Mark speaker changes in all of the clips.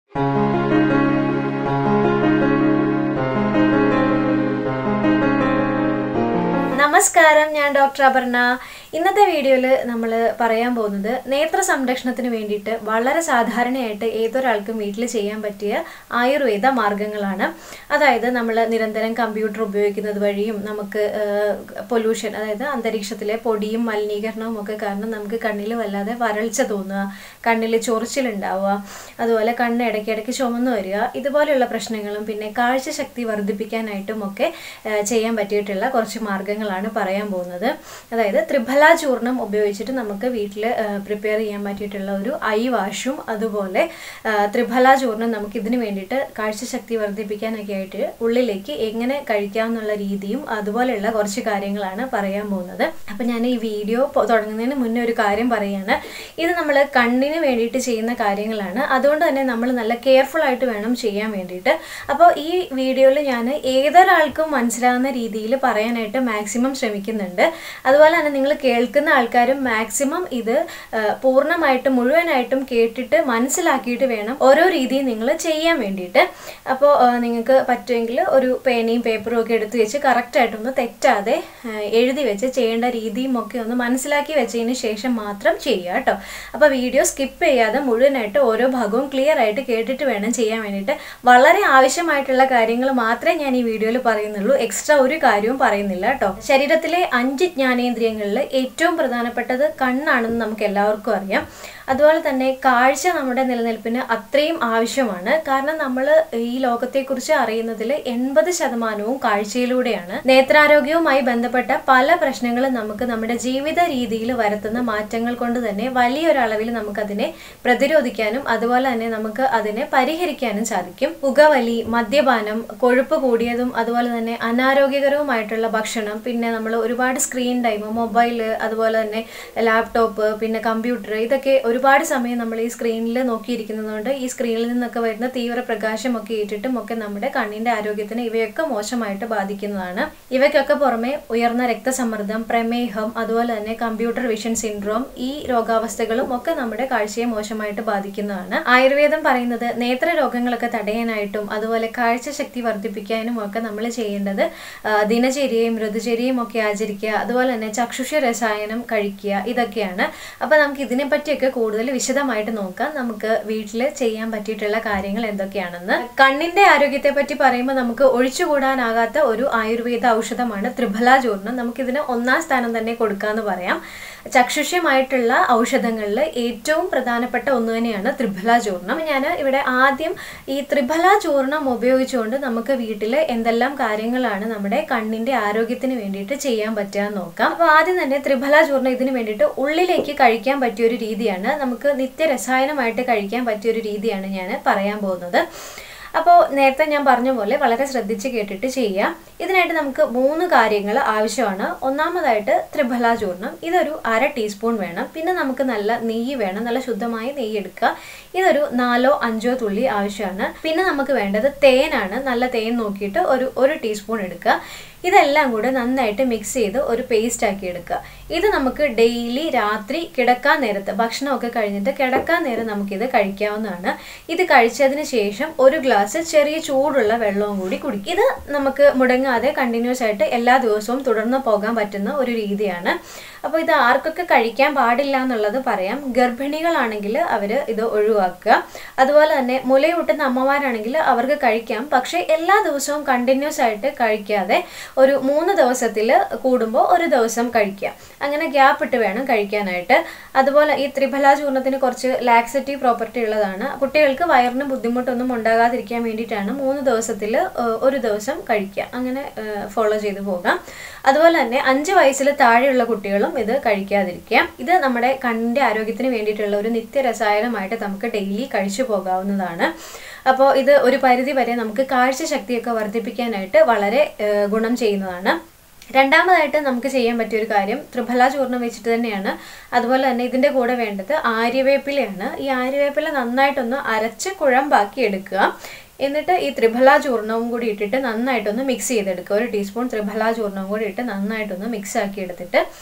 Speaker 1: നമസ്കാരം ഞാൻ ഡോക്ടർ അപർണ ഇന്നത്തെ വീഡിയോയിൽ നമ്മൾ പറയാൻ പോകുന്നത് നേത്ര സംരക്ഷണത്തിന് വേണ്ടിയിട്ട് വളരെ സാധാരണയായിട്ട് ഏതൊരാൾക്കും വീട്ടിൽ ചെയ്യാൻ പറ്റിയ ആയുർവേദ മാർഗങ്ങളാണ് അതായത് നമ്മൾ നിരന്തരം കമ്പ്യൂട്ടർ ഉപയോഗിക്കുന്നത് വഴിയും നമുക്ക് പൊല്യൂഷൻ അതായത് അന്തരീക്ഷത്തിലെ പൊടിയും മലിനീകരണവും ഒക്കെ കാരണം നമുക്ക് കണ്ണിൽ വല്ലാതെ വരൾച്ച തോന്നുക കണ്ണിൽ ചൊറിച്ചിലുണ്ടാവുക അതുപോലെ കണ്ണ് ഇടയ്ക്കിടയ്ക്ക് ചുമന്നു വരിക ഇതുപോലെയുള്ള പ്രശ്നങ്ങളും പിന്നെ കാഴ്ചശക്തി വർദ്ധിപ്പിക്കാനായിട്ടും ഒക്കെ ആ, ചെയ്യാൻ പറ്റിയിട്ടുള്ള കുറച്ച് മാർഗങ്ങളാണ് പറയാൻ പോകുന്നത് അതായത് ത്രിഫല ചൂർണം ഉപയോഗിച്ചിട്ട് നമുക്ക് വീട്ടിൽ പ്രിപ്പയർ ചെയ്യാൻ പറ്റിയിട്ടുള്ള ഒരു ഐ വാഷും അതുപോലെ ആ, ത്രിഫല ചൂർണം നമുക്ക് ഇതിന് വേണ്ടിയിട്ട് കാഴ്ചശക്തി വർദ്ധിപ്പിക്കാനൊക്കെ ആയിട്ട് ഉള്ളിലേക്ക് എങ്ങനെ കഴിക്കാമെന്നുള്ള രീതിയും അതുപോലെയുള്ള കുറച്ച് കാര്യങ്ങളാണ് പറയാൻ പോകുന്നത് അപ്പം ഞാൻ ഈ വീഡിയോ പൊ- തുടങ്ങുന്നതിന് മുന്നേ ഒരു കാര്യം പറയുകയാണ് ഇത് നമ്മൾ കണ്ണിന് വേണ്ടിയിട്ട് ചെയ്യുന്ന കാര്യങ്ങളാണ് അതുകൊണ്ട് തന്നെ നമ്മൾ നല്ല കെയർഫുൾ ആയിട്ട് വേണം ചെയ്യാൻ വേണ്ടിയിട്ട് അപ്പോൾ ഈ വീഡിയോയിൽ ഞാൻ ഏതൊരാൾക്കും മനസ്സിലാവുന്ന രീതിയിൽ പറയാനായിട്ട് മാക്സിമം ശ്രമിക്കുന്നുണ്ട് അതുപോലെ തന്നെ നിങ്ങൾ കേൾക്കുന്ന ആൾക്കാരും മാക്സിമം ഇത് ആ, പൂർണ്ണമായിട്ടും മുഴുവനായിട്ടും കേട്ടിട്ട് മനസ്സിലാക്കിയിട്ട് വേണം ഓരോ രീതിയും നിങ്ങൾ ചെയ്യാൻ വേണ്ടിയിട്ട് അപ്പോൾ നിങ്ങൾക്ക് പറ്റുമെങ്കിൽ ഒരു പേനയും പേപ്പറും ഒക്കെ എടുത്ത് വെച്ച് കറക്റ്റായിട്ടൊന്ന് തെറ്റാതെ ആ, എഴുതി വെച്ച് ചെയ്യേണ്ട രീതിയും ഒക്കെ ഒന്ന് മനസ്സിലാക്കി വെച്ചതിന് ശേഷം മാത്രം ചെയ്യുക കേട്ടോ അപ്പോൾ വീഡിയോ സ്കിപ്പ് ചെയ്യാതെ മുഴുവനായിട്ട് ഓരോ ഭാഗവും ക്ലിയർ ആയിട്ട് കേട്ടിട്ട് വേണം ചെയ്യാൻ വേണ്ടിയിട്ട് വളരെ ആവശ്യമായിട്ടുള്ള കാര്യങ്ങൾ മാത്രമേ ഞാൻ ഈ വീഡിയോയിൽ പറയുന്നുള്ളൂ എക്സ്ട്രാ ഒരു കാര്യവും പറയുന്നില്ല കേട്ടോ ശരീരത്തിലെ അഞ്ച് ജ്ഞാനേന്ദ്രിയങ്ങളിൽ ഏറ്റവും പ്രധാനപ്പെട്ടത് കണ്ണാണെന്ന് നമുക്ക് എല്ലാവർക്കും അറിയാം അതുപോലെ തന്നെ കാഴ്ച നമ്മുടെ നിലനിൽപ്പിന് അത്രയും ആവശ്യമാണ് കാരണം നമ്മൾ ഈ ലോകത്തെക്കുറിച്ച് അറിയുന്നതിൽ എൺപത് ശതമാനവും കാഴ്ചയിലൂടെയാണ് നേത്രാരോഗ്യവുമായി ബന്ധപ്പെട്ട പല പ്രശ്നങ്ങളും നമുക്ക് നമ്മുടെ ജീവിത രീതിയിൽ വരുത്തുന്ന മാറ്റങ്ങൾ കൊണ്ട് തന്നെ വലിയൊരളവിൽ നമുക്കതിനെ പ്രതിരോധിക്കാനും അതുപോലെ തന്നെ നമുക്ക് അതിനെ പരിഹരിക്കാനും സാധിക്കും പുകവലി മദ്യപാനം കൊഴുപ്പ് കൂടിയതും അതുപോലെ തന്നെ അനാരോഗ്യകരവുമായിട്ടുള്ള ഭക്ഷണം പിന്നെ നമ്മൾ ഒരുപാട് സ്ക്രീൻ ടൈം മൊബൈൽ അതുപോലെ തന്നെ ലാപ്ടോപ്പ് പിന്നെ കമ്പ്യൂട്ടർ ഇതൊക്കെ ഒരുപാട് സമയം നമ്മൾ ഈ സ്ക്രീനിൽ നോക്കിയിരിക്കുന്നതുകൊണ്ട് ഈ സ്ക്രീനിൽ നിന്നൊക്കെ വരുന്ന തീവ്ര പ്രകാശമൊക്കെ ഏറ്റിട്ടും ഒക്കെ നമ്മുടെ കണ്ണിന്റെ ആരോഗ്യത്തിന് ഇവയൊക്കെ മോശമായിട്ട് ബാധിക്കുന്നതാണ് ഇവയ്ക്കൊക്കെ പുറമെ ഉയർന്ന രക്തസമ്മർദ്ദം പ്രമേഹം അതുപോലെ തന്നെ കമ്പ്യൂട്ടർ വിഷൻ സിൻഡ്രോം ഈ രോഗാവസ്ഥകളും ഒക്കെ നമ്മുടെ കാഴ്ചയെ മോശമായിട്ട് ബാധിക്കുന്നതാണ് ആയുർവേദം പറയുന്നത് നേത്ര രോഗങ്ങളൊക്കെ തടയാനായിട്ടും അതുപോലെ കാഴ്ചശക്തി വർദ്ധിപ്പിക്കാനും ഒക്കെ നമ്മൾ ചെയ്യേണ്ടത് ആ, ദിനചര്യയും ഋതുചര്യയും ഒക്കെ ആചരിക്കുക അതുപോലെ തന്നെ ചക്ഷുഷ രസായനം കഴിക്കുക ഇതൊക്കെയാണ് അപ്പൊ നമുക്ക് ഇതിനെ പറ്റിയൊക്കെ കൂടുതൽ വിശദമായിട്ട് നോക്കാം നമുക്ക് വീട്ടിൽ ചെയ്യാൻ പറ്റിയിട്ടുള്ള കാര്യങ്ങൾ എന്തൊക്കെയാണെന്ന് കണ്ണിന്റെ ആരോഗ്യത്തെ പറ്റി പറയുമ്പോൾ നമുക്ക് ഒഴിച്ചുകൂടാനാകാത്ത ഒരു ആയുർവേദ ഔഷധമാണ് ത്രിഫല ചൂർണം നമുക്കിതിന് ഒന്നാം സ്ഥാനം തന്നെ കൊടുക്കാന്ന് പറയാം ചക്ഷുഷ്യമായിട്ടുള്ള ഔഷധങ്ങളിൽ ഏറ്റവും പ്രധാനപ്പെട്ട ഒന്ന് തന്നെയാണ് ത്രിഫല ചൂർണം ഞാൻ ഇവിടെ ആദ്യം ഈ ത്രിഫല ചൂർണം ഉപയോഗിച്ചുകൊണ്ട് നമുക്ക് വീട്ടിൽ എന്തെല്ലാം കാര്യങ്ങളാണ് നമ്മുടെ കണ്ണിന്റെ ആരോഗ്യത്തിന് വേണ്ടിയിട്ട് ചെയ്യാൻ പറ്റുക എന്ന് നോക്കാം അപ്പോൾ ആദ്യം തന്നെ ത്രിഫല ചൂർണം ഇതിന് വേണ്ടിയിട്ട് ഉള്ളിലേക്ക് കഴിക്കാൻ പറ്റിയ ഒരു രീതിയാണ് നമുക്ക് നിത്യരസായനമായിട്ട് കഴിക്കാൻ പറ്റിയ ഒരു രീതിയാണ് ഞാൻ പറയാൻ പോകുന്നത് അപ്പോൾ നേരത്തെ ഞാൻ പറഞ്ഞ പോലെ വളരെ ശ്രദ്ധിച്ച് കേട്ടിട്ട് ചെയ്യാം ഇതിനായിട്ട് നമുക്ക് മൂന്ന് കാര്യങ്ങൾ ആവശ്യമാണ് ഒന്നാമതായിട്ട് ത്രിഫല ചൂർണം ഇതൊരു അര ടീസ്പൂൺ വേണം പിന്നെ നമുക്ക് നല്ല നെയ്യ് വേണം നല്ല ശുദ്ധമായ നെയ്യ് എടുക്കുക ഇതൊരു നാലോ അഞ്ചോ തുള്ളി ആവശ്യമാണ് പിന്നെ നമുക്ക് വേണ്ടത് തേനാണ് നല്ല തേൻ നോക്കിയിട്ട് ഒരു ഒരു ടീസ്പൂൺ എടുക്കുക ഇതെല്ലാം കൂടെ നന്നായിട്ട് മിക്സ് ചെയ്ത് ഒരു പേസ്റ്റ് ആക്കി എടുക്കുക ഇത് നമുക്ക് ഡെയിലി രാത്രി കിടക്കാൻ നേരത്ത് ഭക്ഷണമൊക്കെ കഴിഞ്ഞിട്ട് കിടക്കാൻ നേരം നമുക്കിത് കഴിക്കാവുന്നതാണ് ഇത് കഴിച്ചതിന് ശേഷം ഒരു ഗ്ലാസ് ചെറിയ ചൂടുള്ള വെള്ളവും കൂടി കുടിക്കും ഇത് നമുക്ക് മുടങ്ങാതെ കണ്ടിന്യൂസ് ആയിട്ട് എല്ലാ ദിവസവും തുടർന്ന് പോകാൻ പറ്റുന്ന ഒരു രീതിയാണ് അപ്പോൾ ഇത് ആർക്കൊക്കെ കഴിക്കാൻ പാടില്ല എന്നുള്ളത് പറയാം ഗർഭിണികളാണെങ്കിൽ അവർ ഇത് ഒഴിവാക്കുക അതുപോലെ തന്നെ മുലയൂട്ടുന്ന അമ്മമാരാണെങ്കിൽ അവർക്ക് കഴിക്കാം പക്ഷേ എല്ലാ ദിവസവും കണ്ടിന്യൂസ് ആയിട്ട് കഴിക്കാതെ ഒരു മൂന്ന് ദിവസത്തിൽ കൂടുമ്പോൾ ഒരു ദിവസം കഴിക്കുക അങ്ങനെ ഗ്യാപ്പ് ഇട്ട് വേണം കഴിക്കാനായിട്ട് അതുപോലെ ഈ ത്രിഫല ചൂർണത്തിന് കുറച്ച് ലാക്സറ്റീവ് പ്രോപ്പർട്ടി ഉള്ളതാണ് കുട്ടികൾക്ക് വയറിന് ബുദ്ധിമുട്ടൊന്നും ഉണ്ടാകാതിരിക്കാൻ വേണ്ടിയിട്ടാണ് മൂന്ന് ദിവസത്തിൽ ഒരു ദിവസം കഴിക്കുക അങ്ങനെ ഫോളോ ചെയ്തു പോകാം അതുപോലെ തന്നെ അഞ്ച് വയസ്സിൽ താഴെയുള്ള കുട്ടികളും ഇത് കഴിക്കാതിരിക്കുക ഇത് നമ്മുടെ കണ്ണിൻ്റെ ആരോഗ്യത്തിന് വേണ്ടിയിട്ടുള്ള ഒരു നിത്യരസായനമായിട്ട് നമുക്ക് ഡെയിലി കഴിച്ചു പോകാവുന്നതാണ് അപ്പോൾ ഇത് ഒരു പരിധി വരെ നമുക്ക് കാഴ്ചശക്തിയൊക്കെ വർദ്ധിപ്പിക്കാനായിട്ട് വളരെ ഏഹ്, ഗുണം ചെയ്യുന്നതാണ് രണ്ടാമതായിട്ട് നമുക്ക് ചെയ്യാൻ പറ്റിയ ഒരു കാര്യം ത്രിഫല ചൂർണം വെച്ചിട്ട് തന്നെയാണ് അതുപോലെ തന്നെ ഇതിൻ്റെ കൂടെ വേണ്ടത് ആര്യവേപ്പിലയാണ് ഈ ആര്യവേപ്പില നന്നായിട്ടൊന്ന് അരച്ച് കുഴമ്പാക്കി എടുക്കുക എന്നിട്ട് ഈ ത്രിഫല ചൂർണവും കൂടി ഇട്ടിട്ട് നന്നായിട്ടൊന്ന് മിക്സ് ചെയ്തെടുക്കുക ഒരു ടീസ്പൂൺ ത്രിഫല ചൂർണവും കൂടി ഇട്ട് നന്നായിട്ടൊന്ന് മിക്സ് ആക്കി എടുത്തിട്ട്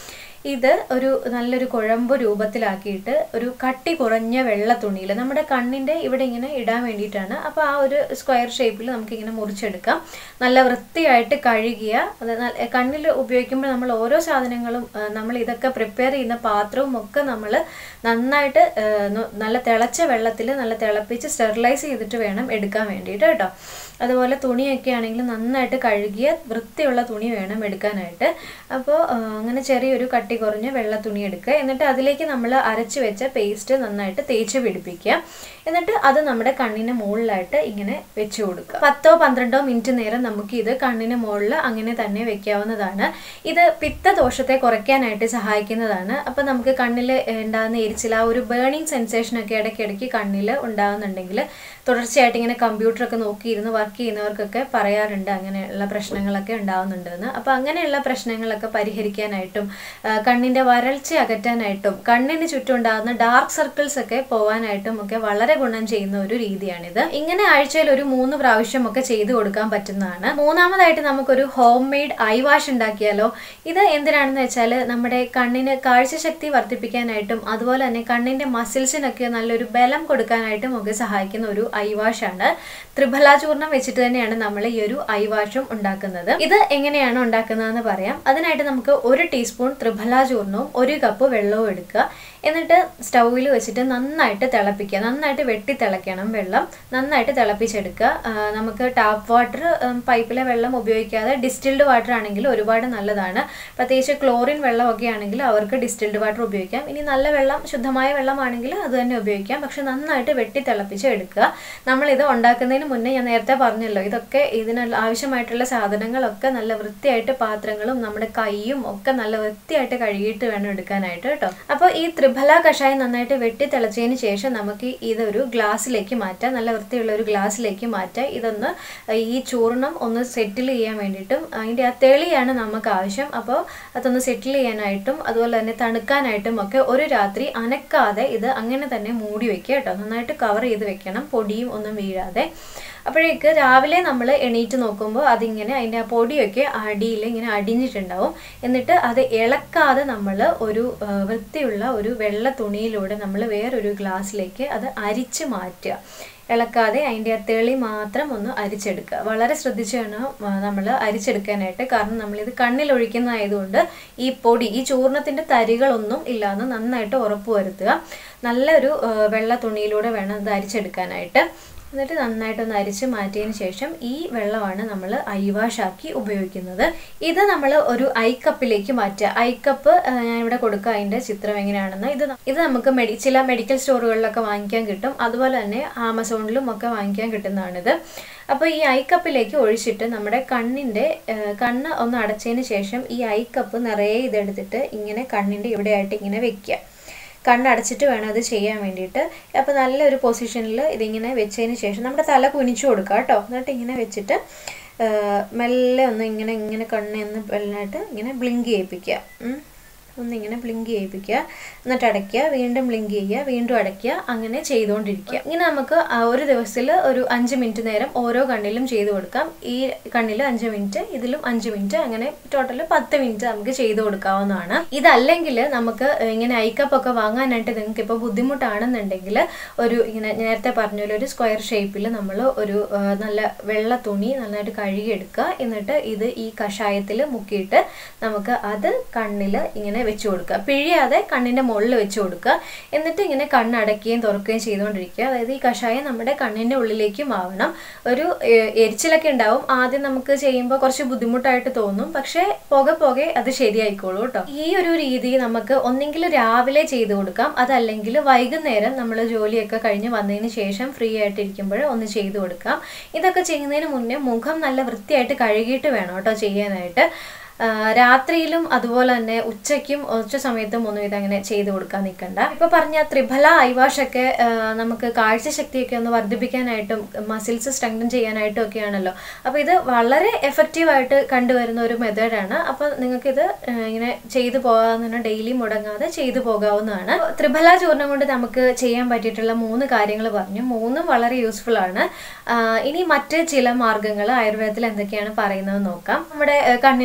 Speaker 1: ഇത് ഒരു നല്ലൊരു കുഴമ്പ് രൂപത്തിലാക്കിയിട്ട് ഒരു കട്ടി കുറഞ്ഞ വെള്ള തുണിയിൽ നമ്മുടെ കണ്ണിൻ്റെ ഇവിടെ ഇങ്ങനെ ഇടാൻ വേണ്ടിയിട്ടാണ് അപ്പോൾ ആ ഒരു സ്ക്വയർ ഷേപ്പിൽ നമുക്കിങ്ങനെ മുറിച്ചെടുക്കാം നല്ല വൃത്തിയായിട്ട് കഴുകിയ അത് നല്ല- കണ്ണിൽ ഉപയോഗിക്കുമ്പോൾ നമ്മൾ ഓരോ സാധനങ്ങളും ആ, നമ്മൾ ഇതൊക്കെ പ്രിപ്പയർ ചെയ്യുന്ന പാത്രവും ഒക്കെ നമ്മൾ നന്നായിട്ട് ആ, നു- നല്ല തിളച്ച വെള്ളത്തിൽ നല്ല തിളപ്പിച്ച് സ്റ്റെറിലൈസ് ചെയ്തിട്ട് വേണം എടുക്കാൻ വേണ്ടിയിട്ട് കേട്ടോ അതുപോലെ തുണിയൊക്കെ ആണെങ്കിൽ നന്നായിട്ട് കഴുകിയ വൃത്തിയുള്ള തുണി വേണം എടുക്കാനായിട്ട് അപ്പോൾ അങ്ങനെ ചെറിയൊരു കട്ടി കുറഞ്ഞ വെള്ള തുണി എടുക്കുക എന്നിട്ട് അതിലേക്ക് നമ്മൾ അരച്ച് വെച്ച പേസ്റ്റ് നന്നായിട്ട് തേച്ച് പിടിപ്പിക്കുക എന്നിട്ട് അത് നമ്മുടെ കണ്ണിന് മുകളിലായിട്ട് ഇങ്ങനെ വെച്ച് കൊടുക്കുക പത്തോ പന്ത്രണ്ടോ മിനിറ്റ് നേരം നമുക്ക് ഇത് കണ്ണിന് മുകളിൽ അങ്ങനെ തന്നെ വെക്കാവുന്നതാണ് ഇത് പിത്തദോഷത്തെ കുറയ്ക്കാനായിട്ട് സഹായിക്കുന്നതാണ് അപ്പോൾ നമുക്ക് കണ്ണിൽ ഉണ്ടാകുന്ന എരിച്ചിൽ ആ ഒരു ബേണിംഗ് സെൻസേഷനൊക്കെ ഇടയ്ക്കിടയ്ക്ക് കണ്ണിൽ ഉണ്ടാകുന്നുണ്ടെങ്കിൽ തുടർച്ചയായിട്ട് ഇങ്ങനെ കമ്പ്യൂട്ടറൊക്കെ നോക്കിയിരുന്ന് വർക്ക് ചെയ്യുന്നവർക്കൊക്കെ പറയാറുണ്ട് അങ്ങനെയുള്ള പ്രശ്നങ്ങളൊക്കെ ഉണ്ടാവുന്നുണ്ടെന്ന് അപ്പോൾ അങ്ങനെയുള്ള പ്രശ്നങ്ങളൊക്കെ പരിഹരിക്കാനായിട്ടും ആ, കണ്ണിൻ്റെ വരൾച്ച അകറ്റാനായിട്ടും കണ്ണിന് ചുറ്റും ഉണ്ടാകുന്ന ഡാർക്ക് സർക്കിൾസ് ഒക്കെ പോകാനായിട്ടും ഒക്കെ വളരെ ഗുണം ചെയ്യുന്ന ഒരു രീതിയാണിത് ഇങ്ങനെ ആഴ്ചയിൽ ഒരു മൂന്ന് പ്രാവശ്യം ഒക്കെ ചെയ്തു കൊടുക്കാൻ പറ്റുന്നതാണ് മൂന്നാമതായിട്ട് നമുക്കൊരു ഹോം മെയ്ഡ് ഐ വാഷ് ഉണ്ടാക്കിയാലോ ഇത് എന്തിനാണെന്ന് വെച്ചാൽ നമ്മുടെ കണ്ണിന് കാഴ്ചശക്തി വർദ്ധിപ്പിക്കാനായിട്ടും അതുപോലെ തന്നെ കണ്ണിന്റെ മസിൽസിനൊക്കെ നല്ലൊരു ബലം കൊടുക്കാനായിട്ടും ഒക്കെ സഹായിക്കുന്ന ഒരു ഐ വാഷ് ആണ് ത്രിഫല ചൂർണം വെച്ചിട്ട് തന്നെയാണ് നമ്മൾ ഈ ഒരു ഐ വാഷും ഉണ്ടാക്കുന്നത് ഇത് എങ്ങനെയാണ് ഉണ്ടാക്കുന്നതെന്ന് പറയാം അതിനായിട്ട് നമുക്ക് ഒരു ടീസ്പൂൺ ത്രിഫല ചൂർണവും ഒരു കപ്പ് വെള്ളവും എടുക്കുക എന്നിട്ട് സ്റ്റൗവിൽ വെച്ചിട്ട് നന്നായിട്ട് തിളപ്പിക്കുക നന്നായിട്ട് വെട്ടി തിളയ്ക്കണം വെള്ളം നന്നായിട്ട് തിളപ്പിച്ചെടുക്കുക ആ, നമുക്ക് ടാപ്പ് വാട്ടർ പൈപ്പിലെ വെള്ളം ഉപയോഗിക്കാതെ ഡിസ്റ്റിൽഡ് വാട്ടർ ആണെങ്കിൽ ഒരുപാട് നല്ലതാണ് പ്രത്യേകിച്ച് ക്ലോറിൻ വെള്ളമൊക്കെ ആണെങ്കിൽ അവർക്ക് ഡിസ്റ്റിൽഡ് വാട്ടർ ഉപയോഗിക്കാം ഇനി നല്ല വെള്ളം ശുദ്ധമായ വെള്ളമാണെങ്കിൽ അത് തന്നെ ഉപയോഗിക്കാം പക്ഷെ നന്നായിട്ട് വെട്ടി തിളപ്പിച്ച് എടുക്കുക നമ്മളിത് ഉണ്ടാക്കുന്നതിന് മുന്നേ ഞാൻ നേരത്തെ പറഞ്ഞല്ലോ ഇതൊക്കെ ഇതിനുള്ള ആവശ്യമായിട്ടുള്ള സാധനങ്ങളൊക്കെ നല്ല വൃത്തിയായിട്ട് പാത്രങ്ങളും നമ്മുടെ കൈയും ഒക്കെ നല്ല വൃത്തിയായിട്ട് കഴുകിയിട്ട് വേണം എടുക്കാനായിട്ട് കേട്ടോ അപ്പോൾ ഈ ത്രിഫല കഷായം നന്നായിട്ട് വെട്ടി തിളച്ചതിന് ശേഷം നമുക്ക് ഇതൊരു ഗ്ലാസ്സിലേക്ക് മാറ്റാം നല്ല വൃത്തിയുള്ള ഒരു ഗ്ലാസ്സിലേക്ക് മാറ്റാം ഇതൊന്ന് ഈ ചൂർണം ഒന്ന് സെറ്റിൽ ചെയ്യാൻ വേണ്ടിയിട്ടും അതിൻ്റെ ആ തെളിയാണ് നമുക്ക് ആവശ്യം അപ്പോൾ അതൊന്ന് സെറ്റിൽ ചെയ്യാനായിട്ടും അതുപോലെ തന്നെ തണുക്കാനായിട്ടും ഒക്കെ ഒരു രാത്രി അനക്കാതെ ഇത് അങ്ങനെ തന്നെ മൂടി വെക്കുക കേട്ടോ നന്നായിട്ട് കവർ ചെയ്ത് വെക്കണം പൊടിയും ഒന്നും വീഴാതെ അപ്പോഴേക്ക് രാവിലെ നമ്മൾ എണീറ്റ് നോക്കുമ്പോൾ അതിങ്ങനെ അതിൻ്റെ ആ പൊടിയൊക്കെ അടിയിൽ ഇങ്ങനെ അടിഞ്ഞിട്ടുണ്ടാവും എന്നിട്ട് അത് ഇളക്കാതെ നമ്മൾ ഒരു ആ, വൃത്തിയുള്ള ഒരു വെള്ള തുണിയിലൂടെ നമ്മൾ വേറൊരു ഗ്ലാസ്സിലേക്ക് അത് അരിച്ച് മാറ്റുക ഇളക്കാതെ അതിൻ്റെ ആ തെളി മാത്രം ഒന്ന് അരിച്ചെടുക്കുക വളരെ ശ്രദ്ധിച്ച് വേണം നമ്മൾ അരിച്ചെടുക്കാനായിട്ട് കാരണം നമ്മളിത് കണ്ണിൽ ഒഴിക്കുന്നതായതുകൊണ്ട് ഈ പൊടി ഈ ചൂർണത്തിൻ്റെ തരികളൊന്നും ഇല്ലാന്ന് നന്നായിട്ട് ഉറപ്പ് വരുത്തുക നല്ലൊരു ആ, വെള്ള തുണിയിലൂടെ വേണം ഇത് അരിച്ചെടുക്കാനായിട്ട് എന്നിട്ട് നന്നായിട്ടൊന്ന് അരിച്ച് മാറ്റിയതിന് ശേഷം ഈ വെള്ളമാണ് നമ്മൾ ഐവാഷാക്കി ഉപയോഗിക്കുന്നത് ഇത് നമ്മൾ ഒരു ഐ കപ്പിലേക്ക് മാറ്റുക ഐ കപ്പ് ഞാൻ ഇവിടെ കൊടുക്കുക അതിൻ്റെ ചിത്രം എങ്ങനെയാണെന്ന് ഇത് ന- ഇത് നമുക്ക് മെഡി ചില മെഡിക്കൽ സ്റ്റോറുകളിലൊക്കെ വാങ്ങിക്കാൻ കിട്ടും അതുപോലെ തന്നെ ആമസോണിലും ഒക്കെ വാങ്ങിക്കാൻ കിട്ടുന്നതാണിത് അപ്പോൾ ഈ ഐ കപ്പിലേക്ക് ഒഴിച്ചിട്ട് നമ്മുടെ കണ്ണിൻ്റെ ഏഹ്, കണ്ണ് ഒന്ന് അടച്ചതിന് ശേഷം ഈ ഐ കപ്പ് നിറയെ ഇതെടുത്തിട്ട് ഇങ്ങനെ കണ്ണിൻ്റെ ഇവിടെയായിട്ട് ഇങ്ങനെ വെക്കുക കണ്ണടച്ചിട്ട് വേണം അത് ചെയ്യാൻ വേണ്ടിയിട്ട് അപ്പോൾ നല്ലൊരു പൊസിഷനിൽ ഇതിങ്ങനെ വെച്ചതിന് ശേഷം നമ്മുടെ തല കുനിച്ചു കൊടുക്കുക കേട്ടോ എന്നിട്ട് ഇങ്ങനെ വെച്ചിട്ട് ആ, മെല്ലെ ഒന്ന് ഇങ്ങനെ ഇങ്ങനെ കണ്ണെന്ന് മെല്ലായിട്ട് ഇങ്ങനെ ബ്ലിങ്ക് ചെയ്യിപ്പിക്കുക ഉം. ഒന്നിങ്ങനെ ബ്ലിങ്ക് ചെയ്യിപ്പിക്കുക എന്നിട്ട് അടയ്ക്കുക വീണ്ടും ബ്ലിങ്ക് ചെയ്യുക വീണ്ടും അടയ്ക്കുക അങ്ങനെ ചെയ്തുകൊണ്ടിരിക്കുക ഇങ്ങനെ നമുക്ക് ആ ഒരു ദിവസത്തിൽ ഒരു അഞ്ച് മിനിറ്റ് നേരം ഓരോ കണ്ണിലും ചെയ്തു കൊടുക്കാം ഈ കണ്ണിൽ അഞ്ച് മിനിറ്റ് ഇതിലും അഞ്ച് മിനിറ്റ് അങ്ങനെ ടോട്ടൽ പത്ത് മിനിറ്റ് നമുക്ക് ചെയ്തു കൊടുക്കാവുന്നതാണ് ഇതല്ലെങ്കിൽ നമുക്ക് ഇങ്ങനെ ഐക്കപ്പ് ഒക്കെ വാങ്ങാനായിട്ട് നിങ്ങൾക്ക് ഇപ്പോൾ ബുദ്ധിമുട്ടാണെന്നുണ്ടെങ്കിൽ ഒരു ഇങ്ങനെ നേരത്തെ പറഞ്ഞ പോലെ ഒരു സ്ക്വയർ ഷേപ്പിൽ നമ്മൾ ഒരു ആ, നല്ല വെള്ള തുണി നന്നായിട്ട് കഴുകിയെടുക്കുക എന്നിട്ട് ഇത് ഈ കഷായത്തിൽ മുക്കിയിട്ട് നമുക്ക് അത് കണ്ണിൽ ഇങ്ങനെ വെച്ച് കൊടുക്കുക പിഴിയാതെ കണ്ണിൻ്റെ മുകളിൽ വെച്ച് കൊടുക്കുക എന്നിട്ട് ഇങ്ങനെ കണ്ണടയ്ക്കുകയും തുറക്കുകയും ചെയ്തുകൊണ്ടിരിക്കുക അതായത് ഈ കഷായം നമ്മുടെ കണ്ണിൻ്റെ ഉള്ളിലേക്കും ആവണം ഒരു ഏഹ്, എരിച്ചിലൊക്കെ ഉണ്ടാവും ആദ്യം നമുക്ക് ചെയ്യുമ്പോൾ കുറച്ച് ബുദ്ധിമുട്ടായിട്ട് തോന്നും പക്ഷേ പോകെ പോകെ അത് ശരിയായിക്കോളൂ കേട്ടോ ഈ ഒരു രീതി നമുക്ക് ഒന്നെങ്കിൽ രാവിലെ ചെയ്തു കൊടുക്കാം അതല്ലെങ്കിൽ വൈകുന്നേരം നമ്മൾ ജോലിയൊക്കെ കഴിഞ്ഞ് വന്നതിന് ശേഷം ഫ്രീ ആയിട്ടിരിക്കുമ്പോൾ ഒന്ന് ചെയ്തു കൊടുക്കാം ഇതൊക്കെ ചെയ്യുന്നതിന് മുന്നേ മുഖം നല്ല വൃത്തിയായിട്ട് കഴുകിയിട്ട് വേണം കേട്ടോ ചെയ്യാനായിട്ട് ആ, രാത്രിയിലും അതുപോലെ തന്നെ ഉച്ചയ്ക്കും ഉച്ച സമയത്തും ഒന്നും ഇതങ്ങനെ ചെയ്തു കൊടുക്കാൻ നിൽക്കണ്ട ഇപ്പൊ പറഞ്ഞ ത്രിഫല ഐവാഷൊക്കെ ആ, നമുക്ക് കാഴ്ചശക്തിയൊക്കെ ഒന്ന് വർദ്ധിപ്പിക്കാനായിട്ടും മസിൽസ് സ്ട്രെങ്തൻ ചെയ്യാനായിട്ടും ഒക്കെയാണല്ലോ അപ്പോൾ ഇത് വളരെ എഫക്റ്റീവായിട്ട് കണ്ടുവരുന്ന ഒരു മെത്തേഡാണ് അപ്പോൾ നിങ്ങൾക്കിത് ആ, ഇങ്ങനെ ചെയ്തു പോകാവുന്ന ഡെയിലി മുടങ്ങാതെ ചെയ്തു പോകാവുന്നതാണ് അപ്പോൾ ത്രിഫല ചൂർണം കൊണ്ട് നമുക്ക് ചെയ്യാൻ പറ്റിയിട്ടുള്ള മൂന്ന് കാര്യങ്ങൾ പറഞ്ഞു മൂന്നും വളരെ യൂസ്ഫുൾ ആണ് ആ, ഇനി മറ്റ് ചില മാർഗങ്ങൾ ആയുർവേദത്തിൽ എന്തൊക്കെയാണ് പറയുന്നത് നോക്കാം നമ്മുടെ ആ, കണ്ണിന്റെ മസിൽ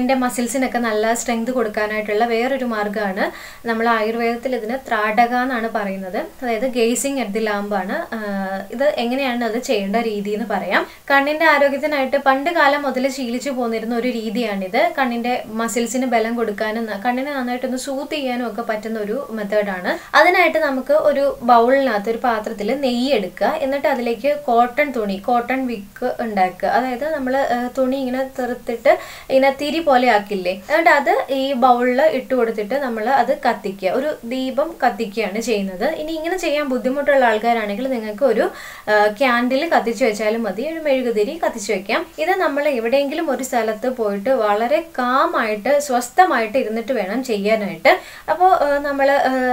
Speaker 1: മസിൽസിനൊക്കെ നല്ല സ്ട്രെങ്ത് കൊടുക്കാനായിട്ടുള്ള വേറൊരു മാർഗ്ഗമാണ് നമ്മൾ ആയുർവേദത്തിൽ ഇതിന് ത്രാടക എന്നാണ് പറയുന്നത് അതായത് ഗേസിങ് അറ്റ് ദി ലാമ്പാണ് ഇത് എങ്ങനെയാണ് അത് ചെയ്യേണ്ട രീതി എന്ന് പറയാം കണ്ണിന്റെ ആരോഗ്യത്തിനായിട്ട് പണ്ട് കാലം മുതൽ ശീലിച്ചു പോന്നിരുന്ന ഒരു രീതിയാണിത് കണ്ണിന്റെ മസിൽസിന് ബലം കൊടുക്കാനും ന- കണ്ണിനെ നന്നായിട്ടൊന്ന് സൂത്ത് ചെയ്യാനും ഒക്കെ പറ്റുന്ന ഒരു മെത്തേഡാണ് അതിനായിട്ട് നമുക്ക് ഒരു ബൗളിനകത്ത് ഒരു പാത്രത്തിൽ നെയ്യ് എടുക്കുക എന്നിട്ട് അതിലേക്ക് കോട്ടൺ തുണി കോട്ടൺ വിക്ക് ഉണ്ടാക്കുക അതായത് നമ്മൾ തുണി ഇങ്ങനെ തെറുത്തിട്ട് ഇങ്ങനെ തിരി പോലെ ആക്കില്ലേ എന്നിട്ട് അത് ഈ ബൗളിൽ ഇട്ട് കൊടുത്തിട്ട് നമ്മൾ അത് കത്തിക്കുക ഒരു ദീപം കത്തിക്കുകയാണ് ചെയ്യുന്നത് ഇനി ഇങ്ങനെ ചെയ്യാൻ ബുദ്ധിമുട്ടുള്ള ആൾക്കാരാണെങ്കിൽ നിങ്ങൾക്ക് ഒരു ക്യാൻഡിൽ കത്തിച്ചു വെച്ചാലും മതി ഒരു മെഴുകുതിരി കത്തിച്ചു വെക്കാം ഇത് നമ്മൾ എവിടെയെങ്കിലും ഒരു സ്ഥലത്ത് പോയിട്ട് വളരെ കാമായിട്ട് സ്വസ്ഥമായിട്ട് ഇരുന്നിട്ട് വേണം ചെയ്യാനായിട്ട് അപ്പോൾ നമ്മൾ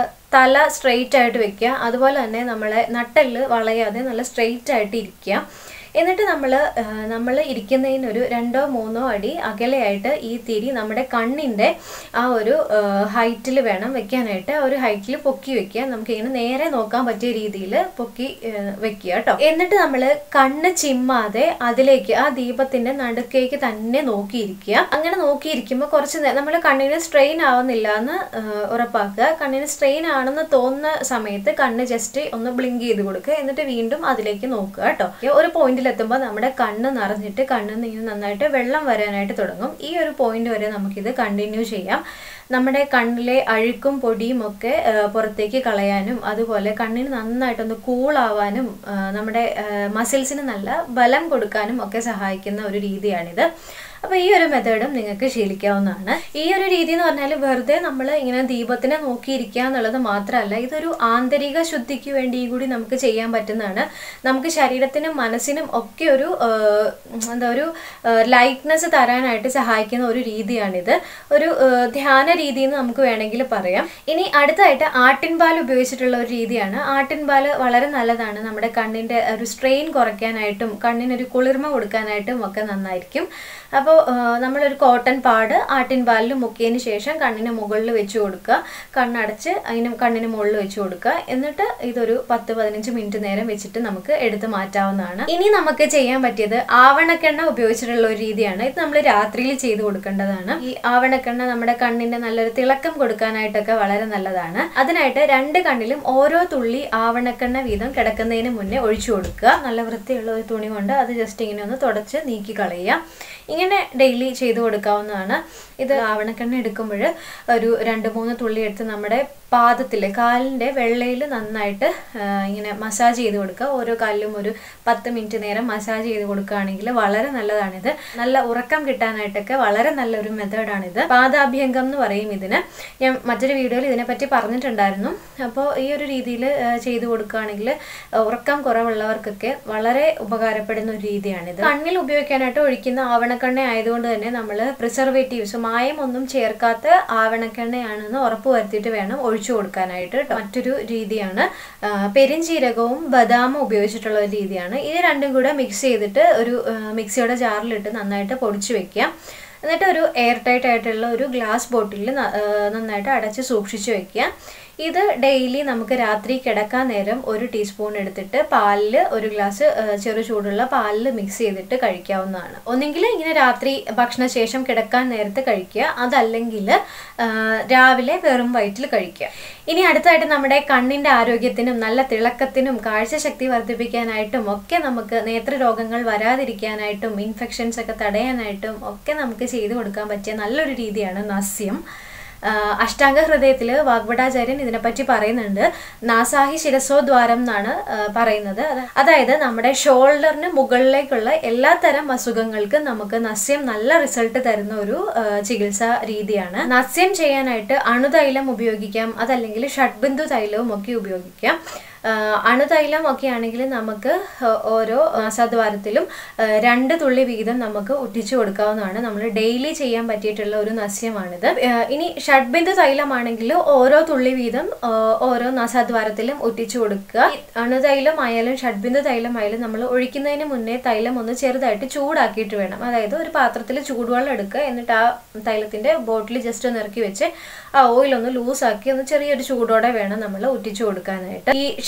Speaker 1: തല സ്ട്രെയിറ്റ് ആയിട്ട് വെക്കുക അതുപോലെ തന്നെ നമ്മളെ നട്ടെല്ല് വളയാതെ നല്ല സ്ട്രെയിറ്റ് ആയിട്ട് ഇരിക്കുക എന്നിട്ട് നമ്മൾ നമ്മൾ ഇരിക്കുന്നതിനൊരു രണ്ടോ മൂന്നോ അടി അകലെയായിട്ട് ഈ തിരി നമ്മുടെ കണ്ണിൻ്റെ ആ ഒരു ഹൈറ്റിൽ വേണം വെക്കാനായിട്ട് ആ ഒരു ഹൈറ്റിൽ പൊക്കി വെക്കുക നമുക്ക് ഇങ്ങനെ നേരെ നോക്കാൻ പറ്റിയ രീതിയിൽ പൊക്കി ഏഹ്, വെക്കുക കേട്ടോ എന്നിട്ട് നമ്മൾ കണ്ണ് ചിമ്മാതെ അതിലേക്ക് ആ ദീപത്തിന്റെ നടുക്കേക്ക് തന്നെ നോക്കിയിരിക്കുക അങ്ങനെ നോക്കിയിരിക്കുമ്പോൾ കുറച്ച് നമ്മൾ കണ്ണിന് സ്ട്രെയിൻ ആവുന്നില്ല എന്ന് ഏഹ്, ഉറപ്പാക്കുക കണ്ണിന് സ്ട്രെയിൻ ആണെന്ന് തോന്നുന്ന സമയത്ത് കണ്ണ് ജസ്റ്റ് ഒന്ന് ബ്ലിങ്ക് ചെയ്ത് കൊടുക്കുക എന്നിട്ട് വീണ്ടും അതിലേക്ക് നോക്കുക കേട്ടോ ഒരു പോയിന്റിൽ എത്തുമ്പോൾ നമ്മുടെ കണ്ണ് നിറഞ്ഞിട്ട് കണ്ണിൽ നിന്ന് നന്നായിട്ട് വെള്ളം വരാനായിട്ട് തുടങ്ങും ഈ ഒരു പോയിന്റ് വരെ നമുക്കിത് കണ്ടിന്യൂ ചെയ്യാം നമ്മുടെ കണ്ണിലെ അഴുക്കും പൊടിയും ഒക്കെ ആ, പുറത്തേക്ക് കളയാനും അതുപോലെ കണ്ണിന് നന്നായിട്ടൊന്ന് കൂളാവാനും ആ, നമ്മുടെ മസിൽസിന് നല്ല ബലം കൊടുക്കാനും ഒക്കെ സഹായിക്കുന്ന ഒരു രീതിയാണിത് അപ്പോൾ ഈ ഒരു മെത്തേഡും നിങ്ങൾക്ക് ശീലിക്കാവുന്നതാണ് ഈ ഒരു രീതി എന്ന് പറഞ്ഞാൽ വെറുതെ നമ്മൾ ഇങ്ങനെ ദീപത്തിനെ നോക്കിയിരിക്കുക എന്നുള്ളത് മാത്രമല്ല ഇതൊരു ആന്തരിക ശുദ്ധിക്ക് വേണ്ടി കൂടി നമുക്ക് ചെയ്യാൻ പറ്റുന്നതാണ് നമുക്ക് ശരീരത്തിനും മനസ്സിനും ഒക്കെ ഒരു ആ, എന്താ ഒരു ലൈറ്റ്നെസ് തരാനായിട്ട് സഹായിക്കുന്ന ഒരു രീതിയാണിത് ഒരു ആ, ധ്യാന രീതി എന്ന് നമുക്ക് വേണമെങ്കിൽ പറയാം ഇനി അടുത്തായിട്ട് ആട്ടിൻപാൽ ഉപയോഗിച്ചിട്ടുള്ള ഒരു രീതിയാണ് ആട്ടിൻപാൽ വളരെ നല്ലതാണ് നമ്മുടെ കണ്ണിൻ്റെ ഒരു സ്ട്രെയിൻ കുറയ്ക്കാനായിട്ടും കണ്ണിനൊരു കുളിർമ കൊടുക്കാനായിട്ടും ഒക്കെ നന്നായിരിക്കും അപ്പോൾ നമ്മളൊരു കോട്ടൺ പാട് ആട്ടിൻപാലിൽ മുക്കിയതിന് ശേഷം കണ്ണിന് മുകളിൽ വെച്ച് കൊടുക്കുക കണ്ണടച്ച് അതിന് കണ്ണിന് മുകളിൽ വെച്ച് കൊടുക്കുക എന്നിട്ട് ഇതൊരു പത്ത് പതിനഞ്ച് മിനിറ്റ് നേരം വെച്ചിട്ട് നമുക്ക് എടുത്ത് മാറ്റാവുന്നതാണ് ഇനി നമുക്ക് ചെയ്യാൻ പറ്റിയത് ആവണക്കെണ്ണ ഉപയോഗിച്ചിട്ടുള്ള ഒരു രീതിയാണ് ഇത് നമ്മൾ രാത്രിയിൽ ചെയ്ത് കൊടുക്കേണ്ടതാണ് ഈ ആവണക്കെണ്ണ നമ്മുടെ കണ്ണിന്റെ നല്ലൊരു തിളക്കം കൊടുക്കാനായിട്ടൊക്കെ വളരെ നല്ലതാണ് അതിനായിട്ട് രണ്ട് കണ്ണിലും ഓരോ തുള്ളി ആവണക്കെണ്ണ വീതം കിടക്കുന്നതിന് മുന്നേ ഒഴിച്ചു കൊടുക്കുക നല്ല വൃത്തിയുള്ള ഒരു തുണി കൊണ്ട് അത് ജസ്റ്റ് ഇങ്ങനെ ഒന്ന് തുടച്ച് നീക്കി കളയുക ഇങ്ങനെ ഡെയിലി ചെയ്ത് കൊടുക്കാവുന്നതാണ് ഇത് ആവണക്കെണ്ണ എടുക്കുമ്പോൾ ഒരു രണ്ട് മൂന്ന് തുള്ളി എടുത്ത് നമ്മുടെ പാദത്തിൽ കാലിൻ്റെ വെള്ളയിൽ നന്നായിട്ട് ആ, ഇങ്ങനെ മസാജ് ചെയ്ത് കൊടുക്കുക ഓരോ കാലിലും ഒരു പത്ത് മിനിറ്റ് നേരം മസാജ് ചെയ്ത് കൊടുക്കുകയാണെങ്കിൽ വളരെ നല്ലതാണിത് നല്ല ഉറക്കം കിട്ടാനായിട്ടൊക്കെ വളരെ നല്ലൊരു മെത്തേഡാണിത് പാദാഭ്യംഗം എന്ന് പറയും ഇതിന് ഞാൻ മറ്റൊരു വീഡിയോയിൽ ഇതിനെപ്പറ്റി പറഞ്ഞിട്ടുണ്ടായിരുന്നു അപ്പോൾ ഈ ഒരു രീതിയിൽ ചെയ്തു കൊടുക്കുകയാണെങ്കിൽ ഉറക്കം കുറവുള്ളവർക്കൊക്കെ വളരെ ഉപകാരപ്പെടുന്ന ഒരു രീതിയാണിത് കണ്ണിൽ ഉപയോഗിക്കാനായിട്ട് ഒഴിക്കുന്ന ആവണക്കെണ്ണ ആയതുകൊണ്ട് തന്നെ നമ്മൾ പ്രിസർവേറ്റീവ്സ് മായമൊന്നും ചേർക്കാത്ത ആവണക്കെണ്ണയാണെന്ന് ഉറപ്പ് വരുത്തിയിട്ട് വേണം ഒഴിച്ചു കൊടുക്കാനായിട്ട് ട്ടോ. മറ്റൊരു രീതിയാണ് ആ, പെരിഞ്ജീരകവും ബദാമും ഉപയോഗിച്ചിട്ടുള്ള ഒരു രീതിയാണ് ഇത് രണ്ടും കൂടെ മിക്സ് ചെയ്തിട്ട് ഒരു ആ, മിക്സിയുടെ ജാറിലിട്ട് നന്നായിട്ട് പൊടിച്ചു വെക്കുക എന്നിട്ട് ഒരു എയർ ടൈറ്റ് ആയിട്ടുള്ള ഒരു ഗ്ലാസ് ബോട്ടിലിൽ നന്നായിട്ട് അടച്ച് സൂക്ഷിച്ചു വെക്കുക ഇത് ഡെയിലി നമുക്ക് രാത്രി കിടക്കാൻ നേരം ഒരു ടീസ്പൂൺ എടുത്തിട്ട് പാലിൽ ഒരു ഗ്ലാസ് ചെറു ചൂടുള്ള പാലിൽ മിക്സ് ചെയ്തിട്ട് കഴിക്കാവുന്നതാണ് ഒന്നെങ്കിൽ ഇങ്ങനെ രാത്രി ഭക്ഷണശേഷം കിടക്കാൻ നേരത്തെ കഴിക്കുക അതല്ലെങ്കിൽ ആ, രാവിലെ വെറും വയറ്റിൽ കഴിക്കുക ഇനി അടുത്തായിട്ട് നമ്മുടെ കണ്ണിൻ്റെ ആരോഗ്യത്തിനും നല്ല തിളക്കത്തിനും കാഴ്ചശക്തി വർദ്ധിപ്പിക്കാനായിട്ടും ഒക്കെ നമുക്ക് നേത്രരോഗങ്ങൾ വരാതിരിക്കാനായിട്ടും ഇൻഫെക്ഷൻസ് ഒക്കെ തടയാനായിട്ടും ഒക്കെ നമുക്ക് ചെയ്തു കൊടുക്കാൻ പറ്റിയ നല്ലൊരു രീതിയാണ് നസ്യം ആഹ് അഷ്ടാംഗ ഹൃദയത്തിൽ വാഗ്ഭടാചാര്യൻ ഇതിനെപ്പറ്റി പറയുന്നുണ്ട് നാസാഹി ശിരസോദ്വാരം എന്നാണ് ആഹ് പറയുന്നത് അത് അതായത് നമ്മുടെ ഷോൾഡറിന് മുകളിലേക്കുള്ള എല്ലാ തരം അസുഖങ്ങൾക്കും നമുക്ക് നസ്യം നല്ല റിസൾട്ട് തരുന്ന ഒരു ആഹ് ചികിത്സാ രീതിയാണ് നസ്യം ചെയ്യാനായിട്ട് അണുതൈലം ഉപയോഗിക്കാം അതല്ലെങ്കിൽ ഷഡ്ബിന്ദു തൈലവും ഒക്കെ ഉപയോഗിക്കാം ആഹ് അണുതൈലം ഒക്കെ ആണെങ്കിൽ നമുക്ക് ആഹ് ഓരോ ആസാദ്വാരത്തിലും ആഹ് രണ്ട് തുള്ളി വീതം നമുക്ക് ഒട്ടിച്ചു കൊടുക്കാവുന്നതാണ് നമ്മൾ ഡെയിലി ചെയ്യാൻ പറ്റിയിട്ടുള്ള ഒരു നസ്യമാണിത് ആഹ് ഇനി ഷഡ്ബിന്ദു തൈലമാണെങ്കിൽ ഓരോ തുള്ളി വീതം ആഹ് ഓരോ നാസാദ്വാരത്തിലും ഒട്ടിച്ചു കൊടുക്കുക ഈ അണുതൈലം ആയാലും ഷഡ്ബിന്ദു തൈലം ആയാലും നമ്മൾ ഒഴിക്കുന്നതിന് മുന്നേ തൈലം ഒന്ന് ചെറുതായിട്ട് ചൂടാക്കിയിട്ട് വേണം അതായത് ഒരു പാത്രത്തിൽ ചൂടുവെള്ളം എടുക്കുക എന്നിട്ട് ആ തൈലത്തിന്റെ ബോട്ടിൽ ജസ്റ്റ് ഒന്ന് ഇറക്കി വെച്ച് ആ ഓയിൽ ഒന്ന് ലൂസാക്കി ഒന്ന് ചെറിയൊരു ചൂടോടെ വേണം നമ്മൾ ഒറ്റിച്ചു കൊടുക്കാനായിട്ട് ഈ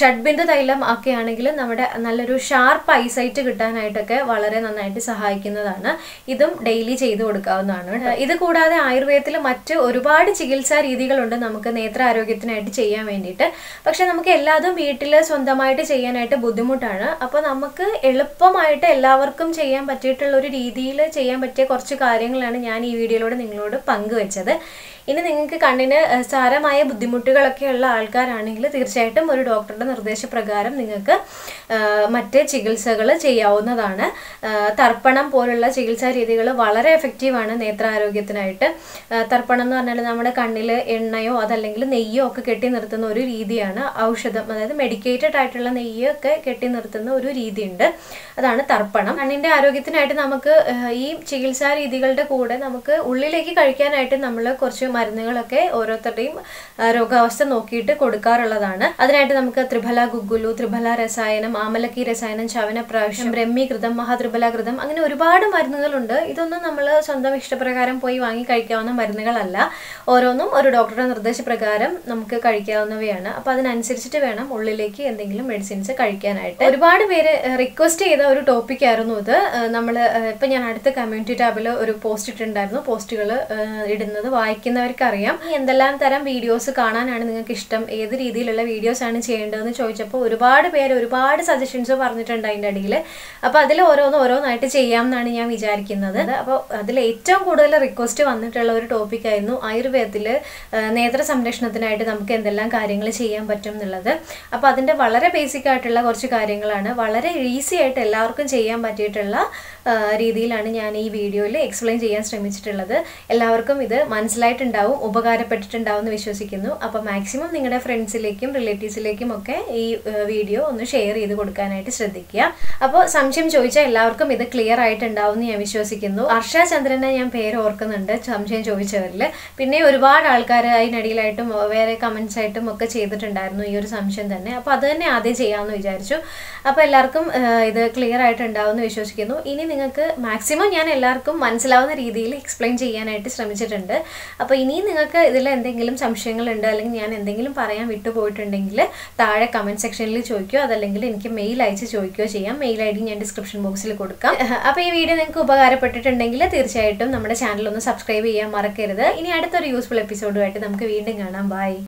Speaker 1: ഷഡ്ബിന്ദു തൈലം ഒക്കെ ആണെങ്കിൽ നമ്മുടെ നല്ലൊരു ഷാർപ്പ് ഐസൈറ്റ് കിട്ടാനായിട്ടൊക്കെ വളരെ നന്നായിട്ട് സഹായിക്കുന്നതാണ് ഇതും ഡെയിലി ചെയ്തു കൊടുക്കാവുന്നതാണ് കേട്ടോ. ഇത് കൂടാതെ ആയുർവേദത്തിൽ മറ്റ് ഒരുപാട് ചികിത്സാ രീതികളുണ്ട് നമുക്ക് നേത്രാരോഗ്യത്തിനായിട്ട് ചെയ്യാൻ വേണ്ടിയിട്ട് പക്ഷെ നമുക്ക് എല്ലാതും വീട്ടിൽ സ്വന്തമായിട്ട് ചെയ്യാനായിട്ട് ബുദ്ധിമുട്ടാണ് അപ്പോൾ നമുക്ക് എളുപ്പമായിട്ട് എല്ലാവർക്കും ചെയ്യാൻ പറ്റിയിട്ടുള്ള ഒരു രീതിയിൽ ചെയ്യാൻ പറ്റിയ കുറച്ച് കാര്യങ്ങളാണ് ഞാൻ ഈ വീഡിയോയിലൂടെ നിങ്ങളോട് പങ്കുവെച്ചത് ഇനി നിങ്ങൾക്ക് കണ്ണിന് ഏഹ്, സാരമായ ബുദ്ധിമുട്ടുകളൊക്കെ ഉള്ള ആൾക്കാരാണെങ്കിൽ തീർച്ചയായിട്ടും ഒരു ഡോക്ടറുടെ നിർദ്ദേശപ്രകാരം നിങ്ങൾക്ക് ഏഹ്, മറ്റ് ചികിത്സകൾ ചെയ്യാവുന്നതാണ് ഏഹ്, തർപ്പണം പോലുള്ള ചികിത്സാ രീതികൾ വളരെ എഫക്റ്റീവാണ് നേത്രാരോഗ്യത്തിനായിട്ട് ഏഹ്, തർപ്പണം എന്ന് പറഞ്ഞാൽ നമ്മുടെ കണ്ണിൽ എണ്ണയോ അതല്ലെങ്കിൽ നെയ്യോ ഒക്കെ കെട്ടി നിർത്തുന്ന ഒരു രീതിയാണ് ഔഷധം അതായത് മെഡിക്കേറ്റഡ് ആയിട്ടുള്ള നെയ്യൊക്കെ കെട്ടി നിർത്തുന്ന ഒരു രീതിയുണ്ട് അതാണ് തർപ്പണം കണ്ണിന്റെ ആരോഗ്യത്തിനായിട്ട് നമുക്ക് ഏഹ്, ഈ ചികിത്സാ രീതികളുടെ കൂടെ നമുക്ക് ഉള്ളിലേക്ക് കഴിക്കാനായിട്ട് നമ്മൾ കുറച്ച് മരുന്നുകളൊക്കെ ഓരോരുത്തരുടെയും ആ, രോഗാവസ്ഥ നോക്കിയിട്ട് കൊടുക്കാറുള്ളതാണ് അതിനായിട്ട് നമുക്ക് ത്രിഫല ഗുഗുലു ത്രിഫല രസായനം ആമലക്കി രസായനം ചവനപ്രാവശ്യം ബ്രഹ്മീകൃതം മഹാത്രിഫലാകൃതം അങ്ങനെ ഒരുപാട് മരുന്നുകളുണ്ട് ഇതൊന്നും നമ്മൾ സ്വന്തം ഇഷ്ടപ്രകാരം പോയി വാങ്ങി കഴിക്കാവുന്ന മരുന്നുകളല്ല ഓരോന്നും ഒരു ഡോക്ടറുടെ നിർദ്ദേശപ്രകാരം നമുക്ക് കഴിക്കാവുന്നവയാണ് അപ്പോൾ അതിനനുസരിച്ചിട്ട് വേണം ഉള്ളിലേക്ക് എന്തെങ്കിലും മെഡിസിൻസ് കഴിക്കാനായിട്ട് ഒരുപാട് പേര് റിക്വസ്റ്റ് ചെയ്ത ഒരു ടോപ്പിക് ആയിരുന്നു ഇത് നമ്മൾ ഇപ്പം ഞാൻ അടുത്ത കമ്മ്യൂണിറ്റി ടാബിൽ ഒരു പോസ്റ്റ് ഇട്ടിട്ടുണ്ടായിരുന്നു പോസ്റ്റുകൾ ഇടുന്നത് വായിക്കുന്നവർക്ക് അറിയാം ഈ എന്തെല്ലാം തരം വീഡിയോസ് കാണാനാണ് നിങ്ങൾക്ക് ഇഷ്ടം ഏത് രീതിയിലുള്ള വീഡിയോസ് ആണ് ചെയ്യേണ്ടതെന്ന് ചോദിച്ചപ്പോൾ ഒരുപാട് പേര് ഒരുപാട് സജഷൻസ് പറഞ്ഞിട്ടുണ്ട് അതിൻ്റെ അടിയിൽ അപ്പോൾ അതിൽ ഓരോന്ന് ഓരോന്നായിട്ട് ചെയ്യാം എന്നാണ് ഞാൻ വിചാരിക്കുന്നത് അപ്പോൾ അതിൽ ഏറ്റവും കൂടുതൽ റിക്വസ്റ്റ് വന്നിട്ടുള്ള ഒരു ടോപ്പിക് ആയിരുന്നു ആയുർവേദത്തിൽ നേത്ര സംരക്ഷണത്തിനായിട്ട് നമുക്ക് എന്തെല്ലാം കാര്യങ്ങൾ ചെയ്യാൻ പറ്റും എന്നുള്ളത് അപ്പോൾ അതിൻ്റെ വളരെ ബേസിക് ആയിട്ടുള്ള കുറച്ച് കാര്യങ്ങളാണ് വളരെ ഈസി ആയിട്ട് എല്ലാവർക്കും ചെയ്യാൻ പറ്റിയിട്ടുള്ള ആ, രീതിയിലാണ് ഞാൻ ഈ വീഡിയോയിൽ എക്സ്പ്ലെയിൻ ചെയ്യാൻ ശ്രമിച്ചിട്ടുള്ളത് എല്ലാവർക്കും ഇത് മനസ്സിലായിട്ടുണ്ടാവും ഉപകാരപ്പെട്ടിട്ടുണ്ടാവും എന്ന് വിശ്വസിക്കുന്നു അപ്പോൾ മാക്സിമം നിങ്ങളുടെ ഫ്രണ്ട്സിലേക്കും റിലേറ്റീവ്സിലേക്കും ഒക്കെ ഈ വീഡിയോ ഒന്ന് ഷെയർ ചെയ്ത് കൊടുക്കാനായിട്ട് ശ്രദ്ധിക്കുക അപ്പോൾ സംശയം ചോദിച്ചാൽ എല്ലാവർക്കും ഇത് ക്ലിയർ ആയിട്ടുണ്ടാവും എന്ന് ഞാൻ വിശ്വസിക്കുന്നു ഹർഷ ചന്ദ്രനെ ഞാൻ പേര് ഓർക്കുന്നുണ്ട് സംശയം ചോദിച്ചവരിൽ പിന്നെ ഒരുപാട് ആൾക്കാർ അതിനിടയിലായിട്ടും വേറെ കമൻസ് ആയിട്ടും ഒക്കെ ചെയ്തിട്ടുണ്ടായിരുന്നു ഈ ഒരു സംശയം തന്നെ അപ്പോൾ അത് തന്നെ ആദ്യം ചെയ്യാമെന്ന് വിചാരിച്ചു അപ്പോൾ എല്ലാവർക്കും ആ, ഇത് ക്ലിയർ ആയിട്ടുണ്ടാവും എന്ന് വിശ്വസിക്കുന്നു ഇനി നിങ്ങൾക്ക് മാക്സിമം ഞാൻ എല്ലാവർക്കും മനസ്സിലാവുന്ന രീതിയിൽ എക്സ്പ്ലെയിൻ ചെയ്യാനായിട്ട് ശ്രമിച്ചിട്ടുണ്ട് അപ്പോൾ ഇനിയും നിങ്ങൾക്ക് ഇതിൽ എന്തെങ്കിലും സംശയങ്ങളുണ്ട് അല്ലെങ്കിൽ ഞാൻ എന്തെങ്കിലും പറയാൻ വിട്ടുപോയിട്ടുണ്ടെങ്കിൽ താഴെ കമൻറ്റ് സെക്ഷനിൽ ചോദിക്കുകയോ അതല്ലെങ്കിൽ എനിക്ക് മെയിൽ അയച്ച് ചോദിക്കുകയോ ചെയ്യാം മെയിൽ ഐ ഡി ഞാൻ ഡിസ്ക്രിപ്ഷൻ ബോക്സിൽ കൊടുക്കാം അപ്പോൾ ഈ വീഡിയോ നിങ്ങൾക്ക് ഉപകാരപ്പെട്ടിട്ടുണ്ടെങ്കിൽ തീർച്ചയായിട്ടും നമ്മുടെ ചാനൽ ഒന്ന് സബ്സ്ക്രൈബ് ചെയ്യാൻ മറക്കരുത് ഇനി അടുത്തൊരു യൂസ്ഫുൾ എപ്പിസോഡുമായിട്ട് നമുക്ക് വീണ്ടും കാണാം ബൈ